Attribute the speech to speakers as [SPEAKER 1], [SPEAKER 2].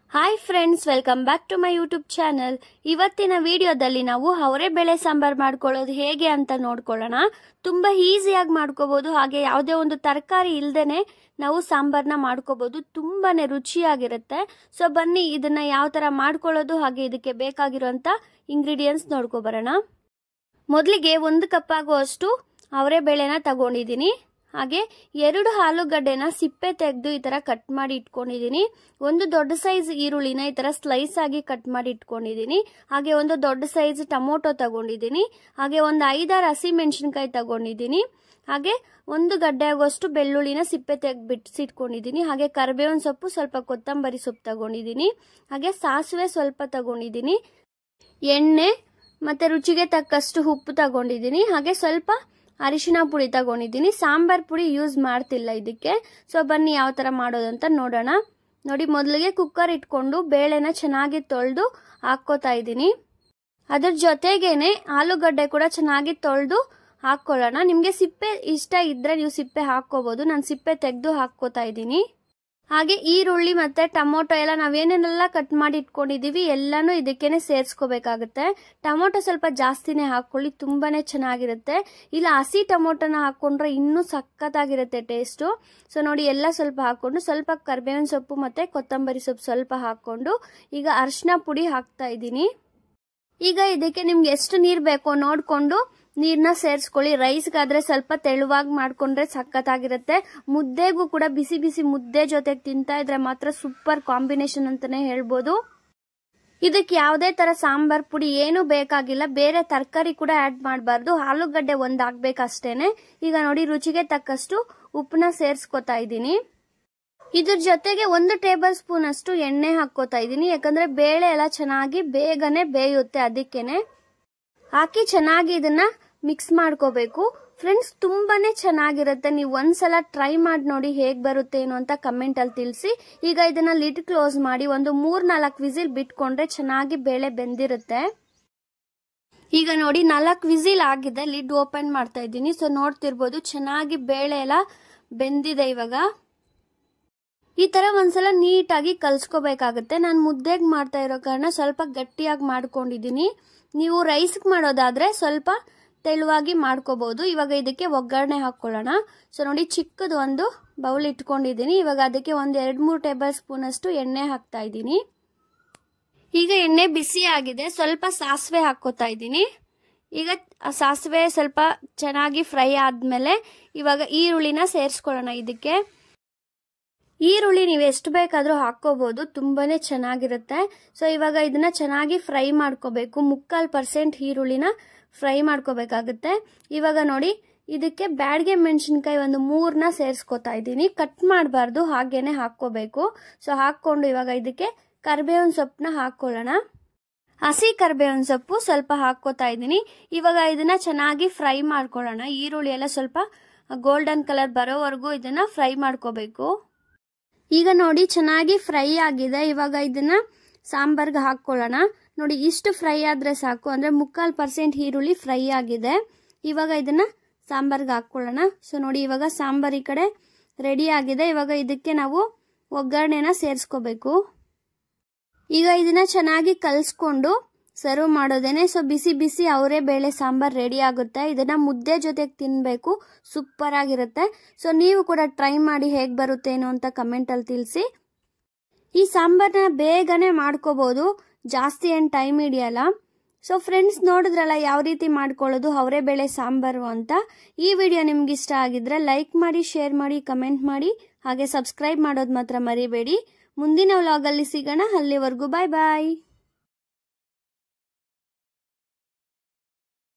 [SPEAKER 1] hi friends welcome back to my YouTube channel ಇವತ್ತಿನ ವಿಡಿಯೋದಲ್ಲಿ ನಾವು ಅವರೇ ಬೇಳೆ ಸಾಂಬಾರ್ ಮಾಡ್ಕೊಳ್ಳೋದು ಹೇಗೆ ಅಂತ ನೋಡ್ಕೊಳ್ಳೋಣ ತುಂಬ ಈಸಿಯಾಗಿ ಮಾಡ್ಕೋಬೋದು ಹಾಗೆ ಯಾವುದೇ ಒಂದು ತರಕಾರಿ ಇಲ್ದೇನೆ ನಾವು ಸಾಂಬಾರ್ನ ಮಾಡ್ಕೋಬೋದು ತುಂಬಾನೇ ರುಚಿಯಾಗಿರುತ್ತೆ ಸೊ ಬನ್ನಿ ಇದನ್ನ ಯಾವ ಥರ ಮಾಡ್ಕೊಳ್ಳೋದು ಹಾಗೆ ಇದಕ್ಕೆ ಬೇಕಾಗಿರೋಂಥ ಇಂಗ್ರೀಡಿಯೆಂಟ್ಸ್ ನೋಡ್ಕೊಬರೋಣ ಮೊದಲಿಗೆ ಒಂದು ಕಪ್ ಆಗುವಷ್ಟು ಅವರೇ ಬೇಳೆನ ತಗೊಂಡಿದ್ದೀನಿ ಹಾಗೆ ಎರಡು ಆಲೂಗಡ್ಡೆನ ಸಿಪ್ಪೆ ತೆಗೆದು ಈ ಥರ ಕಟ್ ಮಾಡಿ ಇಟ್ಕೊಂಡಿದ್ದೀನಿ ಒಂದು ದೊಡ್ಡ ಸೈಜ್ ಈರುಳ್ಳಿನ ಈ ಥರ ಸ್ಲೈಸ್ ಆಗಿ ಕಟ್ ಮಾಡಿ ಇಟ್ಕೊಂಡಿದ್ದೀನಿ ಹಾಗೆ ಒಂದು ದೊಡ್ಡ ಸೈಜ್ ಟೊಮೊಟೊ ತಗೊಂಡಿದ್ದೀನಿ ಹಾಗೆ ಒಂದು ಐದಾರು ಹಸಿ ಮೆಣಸಿನ್ಕಾಯಿ ತಗೊಂಡಿದ್ದೀನಿ ಹಾಗೆ ಒಂದು ಗಡ್ಡೆ ಆಗುವಷ್ಟು ಬೆಳ್ಳುಳ್ಳಿನ ಸಿಪ್ಪೆ ತೆಗೆದು ಬಿಡಿಸಿಟ್ಕೊಂಡಿದ್ದೀನಿ ಹಾಗೆ ಕರಿಬೇವಿನ ಸೊಪ್ಪು ಸ್ವಲ್ಪ ಕೊತ್ತಂಬರಿ ಸೊಪ್ಪು ತಗೊಂಡಿದ್ದೀನಿ ಹಾಗೆ ಸಾಸಿವೆ ಸ್ವಲ್ಪ ತಗೊಂಡಿದ್ದೀನಿ ಎಣ್ಣೆ ಮತ್ತೆ ರುಚಿಗೆ ತಕ್ಕಷ್ಟು ಉಪ್ಪು ತಗೊಂಡಿದ್ದೀನಿ ಹಾಗೆ ಸ್ವಲ್ಪ ಅರಿಶಿನ ಪುಡಿ ತಗೊಂಡಿದ್ದೀನಿ ಸಾಂಬಾರ್ ಪುಡಿ ಯೂಸ್ ಮಾಡ್ತಿಲ್ಲ ಇದಕ್ಕೆ ಸೊ ಬನ್ನಿ ಯಾವ ಥರ ಮಾಡೋದು ಅಂತ ನೋಡೋಣ ನೋಡಿ ಮೊದಲಿಗೆ ಕುಕ್ಕರ್ ಇಟ್ಕೊಂಡು ಬೇಳೆನ ಚೆನ್ನಾಗಿ ತೊಳೆದು ಹಾಕ್ಕೋತಾ ಇದ್ದೀನಿ ಅದ್ರ ಜೊತೆಗೇನೆ ಆಲೂಗಡ್ಡೆ ಕೂಡ ಚೆನ್ನಾಗಿ ತೊಳೆದು ಹಾಕ್ಕೊಳ್ಳೋಣ ನಿಮಗೆ ಸಿಪ್ಪೆ ಇಷ್ಟ ಇದ್ರೆ ನೀವು ಸಿಪ್ಪೆ ಹಾಕ್ಕೋಬಹುದು ನಾನು ಸಿಪ್ಪೆ ತೆಗೆದು ಹಾಕ್ಕೋತಾ ಇದ್ದೀನಿ ಹಾಗೆ ಈರುಳ್ಳಿ ಮತ್ತೆ ಟೊಮೊಟೊ ಎಲ್ಲ ನಾವೇನೇನೆಲ್ಲ ಕಟ್ ಮಾಡಿ ಇಟ್ಕೊಂಡಿದೀವಿ ಎಲ್ಲಾನು ಇದಕ್ಕೇನೆ ಸೇರಿಸ್ಕೋಬೇಕಾಗುತ್ತೆ ಟೊಮೊಟೊ ಸ್ವಲ್ಪ ಜಾಸ್ತಿನೇ ಹಾಕೊಳ್ಳಿ ತುಂಬಾನೇ ಚೆನ್ನಾಗಿರುತ್ತೆ ಇಲ್ಲ ಹಸಿ ಟೊಮೊಟೊನ ಹಾಕೊಂಡ್ರೆ ಇನ್ನೂ ಸಖತ್ತಾಗಿರುತ್ತೆ ಟೇಸ್ಟು ಸೊ ನೋಡಿ ಎಲ್ಲ ಸ್ವಲ್ಪ ಹಾಕೊಂಡು ಸ್ವಲ್ಪ ಕರ್ಬೇವಿನ ಸೊಪ್ಪು ಮತ್ತೆ ಕೊತ್ತಂಬರಿ ಸೊಪ್ಪು ಸ್ವಲ್ಪ ಹಾಕೊಂಡು ಈಗ ಅರಿಶಿನ ಪುಡಿ ಹಾಕ್ತಾ ಇದ್ದೀನಿ ಈಗ ಇದಕ್ಕೆ ನಿಮ್ಗೆ ಎಷ್ಟು ನೀರು ಬೇಕೋ ನೋಡಿಕೊಂಡು ನೀರನ್ನ ಸೇರಿಸ್ಕೊಳ್ಳಿ ರೈಸ್ಗಾದ್ರೆ ಸ್ವಲ್ಪ ತೆಳುವಾಗಿ ಮಾಡ್ಕೊಂಡ್ರೆ ಸಖತ್ತಾಗಿರುತ್ತೆ ಮುದ್ದೆಗೂ ಕೂಡ ಬಿಸಿ ಬಿಸಿ ಮುದ್ದೆ ಜೊತೆಗೆ ತಿಂತಾ ಇದ್ರೆ ಮಾತ್ರ ಸೂಪರ್ ಕಾಂಬಿನೇಷನ್ ಅಂತಾನೆ ಹೇಳ್ಬೋದು ಇದಕ್ಕೆ ಯಾವುದೇ ತರ ಸಾಂಬಾರ್ ಪುಡಿ ಏನು ಬೇಕಾಗಿಲ್ಲ ಬೇರೆ ತರಕಾರಿ ಕೂಡ ಆಡ್ ಮಾಡಬಾರ್ದು ಆಲೂಗಡ್ಡೆ ಒಂದ್ ಹಾಕ್ಬೇಕಷ್ಟೇನೆ ಈಗ ನೋಡಿ ರುಚಿಗೆ ತಕ್ಕಷ್ಟು ಉಪ್ಪನ್ನ ಸೇರಿಸ್ಕೊತಾ ಇದ್ದೀನಿ ಇದ್ರ ಜೊತೆಗೆ ಒಂದು ಟೇಬಲ್ ಸ್ಪೂನ್ ಅಷ್ಟು ಎಣ್ಣೆ ಹಾಕೋತಾ ಇದ್ದೀನಿ ಯಾಕಂದ್ರೆ ಬೇಳೆ ಎಲ್ಲ ಚೆನ್ನಾಗಿ ಬೇಗನೆ ಬೇಯುತ್ತೆ ಅದಕ್ಕೇನೆ ಹಾಕಿ ಚೆನ್ನಾಗಿ ಇದನ್ನ ಮಿಕ್ಸ್ ಮಾಡ್ಕೋಬೇಕು ಫ್ರೆಂಡ್ಸ್ ತುಂಬಾನೇ ಚೆನ್ನಾಗಿರುತ್ತೆ ನೀವು ಒಂದ್ಸಲ ಟ್ರೈ ಮಾಡಿ ನೋಡಿ ಹೇಗ್ ಬರುತ್ತೆ ಏನು ಅಂತ ಕಮೆಂಟ್ ಅಲ್ಲಿ ತಿಳಿಸಿ ಈಗ ಇದನ್ನ ಲಿಡ್ ಕ್ಲೋಸ್ ಮಾಡಿ ಒಂದು ಮೂರ್ ನಾಲ್ಕು ವಿಸಿಲ್ ಬಿಟ್ಕೊಂಡ್ರೆ ಚೆನ್ನಾಗಿ ಬೇಳೆ ಬೆಂದಿರುತ್ತೆ ಈಗ ನೋಡಿ ನಾಲ್ಕು ವಿಸಿಲ್ ಆಗಿದೆ ಲಿಡ್ ಓಪನ್ ಮಾಡ್ತಾ ಇದ್ದೀನಿ ಸೊ ನೋಡ್ತಿರ್ಬೋದು ಚೆನ್ನಾಗಿ ಬೇಳೆ ಎಲ್ಲ ಬೆಂದಿದೆ ಇವಾಗ ಈ ತರ ಒಂದ್ಸಲ ನೀಟಾಗಿ ಕಲ್ಸ್ಕೋಬೇಕಾಗುತ್ತೆ ನಾನು ಮುದ್ದೆಗೆ ಮಾಡ್ತಾ ಇರೋ ಕಾರಣ ಸ್ವಲ್ಪ ಗಟ್ಟಿಯಾಗಿ ಮಾಡ್ಕೊಂಡಿದ್ದೀನಿ ನೀವು ರೈಸ್ಗೆ ಮಾಡೋದಾದ್ರೆ ಸ್ವಲ್ಪ ತೆಳುವಾಗಿ ಮಾಡ್ಕೋಬಹುದು ಇವಾಗ ಇದಕ್ಕೆ ಒಗ್ಗರಣೆ ಹಾಕೊಳ್ಳೋಣ ಸೊ ನೋಡಿ ಚಿಕ್ಕದು ಒಂದು ಬೌಲ್ ಇಟ್ಕೊಂಡಿದ್ದೀನಿ ಇವಾಗ ಅದಕ್ಕೆ ಒಂದು ಎರಡು ಮೂರು ಟೇಬಲ್ ಸ್ಪೂನ್ ಅಷ್ಟು ಎಣ್ಣೆ ಹಾಕ್ತಾ ಇದ್ದೀನಿ ಈಗ ಎಣ್ಣೆ ಬಿಸಿ ಆಗಿದೆ ಸ್ವಲ್ಪ ಸಾಸಿವೆ ಹಾಕೋತಾ ಇದ್ದೀನಿ ಈಗ ಸಾಸಿವೆ ಸ್ವಲ್ಪ ಚೆನ್ನಾಗಿ ಫ್ರೈ ಆದ್ಮೇಲೆ ಇವಾಗ ಈರುಳ್ಳಿನ ಸೇರಿಸ್ಕೊಳ್ಳೋಣ ಇದಕ್ಕೆ ಈರುಳ್ಳಿ ನೀವು ಎಷ್ಟು ಬೇಕಾದರೂ ಹಾಕೋಬಹುದು ತುಂಬಾನೇ ಚೆನ್ನಾಗಿರುತ್ತೆ ಸೊ ಇವಾಗ ಇದನ್ನ ಚೆನ್ನಾಗಿ ಫ್ರೈ ಮಾಡ್ಕೋಬೇಕು ಮುಕ್ಕಾಲು ಪರ್ಸೆಂಟ್ ಈರುಳ್ಳಿನ ಫ್ರೈ ಮಾಡ್ಕೋಬೇಕಾಗುತ್ತೆ ಇವಾಗ ನೋಡಿ ಇದಕ್ಕೆ ಬ್ಯಾಡ್ಗೆ ಮೆಣಸಿನ್ಕಾಯಿ ಒಂದು ಮೂರನ್ನ ಸೇರಿಸ್ಕೊತಾ ಇದ್ದೀನಿ ಕಟ್ ಮಾಡಬಾರ್ದು ಹಾಗೇನೆ ಹಾಕ್ಕೋಬೇಕು ಸೊ ಹಾಕ್ಕೊಂಡು ಇವಾಗ ಇದಕ್ಕೆ ಕರ್ಬೇವಿನ ಸೊಪ್ಪನ್ನ ಹಾಕ್ಕೊಳ್ಳೋಣ ಹಸಿ ಕರ್ಬೇವಿನ ಸೊಪ್ಪು ಸ್ವಲ್ಪ ಹಾಕ್ಕೋತಾ ಇದ್ದೀನಿ ಇವಾಗ ಇದನ್ನ ಚೆನ್ನಾಗಿ ಫ್ರೈ ಮಾಡ್ಕೊಳ್ಳೋಣ ಈರುಳ್ಳಿ ಎಲ್ಲ ಸ್ವಲ್ಪ ಗೋಲ್ಡನ್ ಕಲರ್ ಬರೋವರೆಗೂ ಇದನ್ನ ಫ್ರೈ ಮಾಡ್ಕೋಬೇಕು ಈಗ ನೋಡಿ ಚೆನ್ನಾಗಿ ಫ್ರೈ ಆಗಿದೆ ಇವಾಗ ಇದನ್ನ ಸಾಂಬಾರ್ಗೆ ಹಾಕ್ಕೊಳ್ಳೋಣ ನೋಡಿ ಇಷ್ಟು ಫ್ರೈ ಆದ್ರೆ ಸಾಕು ಅಂದ್ರೆ ಮುಕ್ಕಾಲು ಪರ್ಸೆಂಟ್ ಈರುಳ್ಳಿ ಫ್ರೈ ಆಗಿದೆ ಇವಾಗ ಇದನ್ನ ಸಾಂಬಾರ್ಗೆ ಹಾಕ್ಕೊಳ್ಳೋಣ ಸೊ ನೋಡಿ ಇವಾಗ ಸಾಂಬಾರ್ ಈ ಕಡೆ ರೆಡಿ ಆಗಿದೆ ಇವಾಗ ಇದಕ್ಕೆ ನಾವು ಒಗ್ಗರಣೆನ ಸೇರಿಸ್ಕೋಬೇಕು ಈಗ ಇದನ್ನ ಚೆನ್ನಾಗಿ ಕಲಿಸ್ಕೊಂಡು ಸರ್ವ್ ಮಾಡೋದೇನೆ ಸೊ ಬಿಸಿ ಬಿಸಿ ಅವರೇ ಬೇಳೆ ಸಾಂಬಾರ್ ರೆಡಿ ಆಗುತ್ತೆ ಇದನ್ನ ಮುದ್ದೆ ಜೊತೆಗೆ ತಿನ್ನಬೇಕು ಸೂಪರ್ ಆಗಿರುತ್ತೆ ಸೊ ನೀವು ಕೂಡ ಟ್ರೈ ಮಾಡಿ ಹೇಗೆ ಬರುತ್ತೇನೋ ಅಂತ ಕಮೆಂಟಲ್ಲಿ ತಿಳಿಸಿ ಈ ಸಾಂಬಾರನ್ನ ಬೇಗನೆ ಮಾಡ್ಕೋಬಹುದು ಜಾಸ್ತಿ ಏನು ಟೈಮ್ ಹಿಡಿಯಲ್ಲ ಸೊ ಫ್ರೆಂಡ್ಸ್ ನೋಡಿದ್ರಲ್ಲ ಯಾವ ರೀತಿ ಮಾಡ್ಕೊಳ್ಳೋದು ಅವರೇ ಬೇಳೆ ಸಾಂಬಾರು ಅಂತ ಈ ವಿಡಿಯೋ ನಿಮ್ಗೆ ಇಷ್ಟ ಆಗಿದ್ರೆ ಲೈಕ್ ಮಾಡಿ ಶೇರ್ ಮಾಡಿ ಕಮೆಂಟ್ ಮಾಡಿ ಹಾಗೆ ಸಬ್ಸ್ಕ್ರೈಬ್ ಮಾಡೋದು ಮಾತ್ರ ಮರಿಬೇಡಿ ಮುಂದಿನ ವ್ಲಾಗಲ್ಲಿ ಸಿಗೋಣ ಅಲ್ಲಿವರೆಗೂ ಬಾಯ್ ಬಾಯ್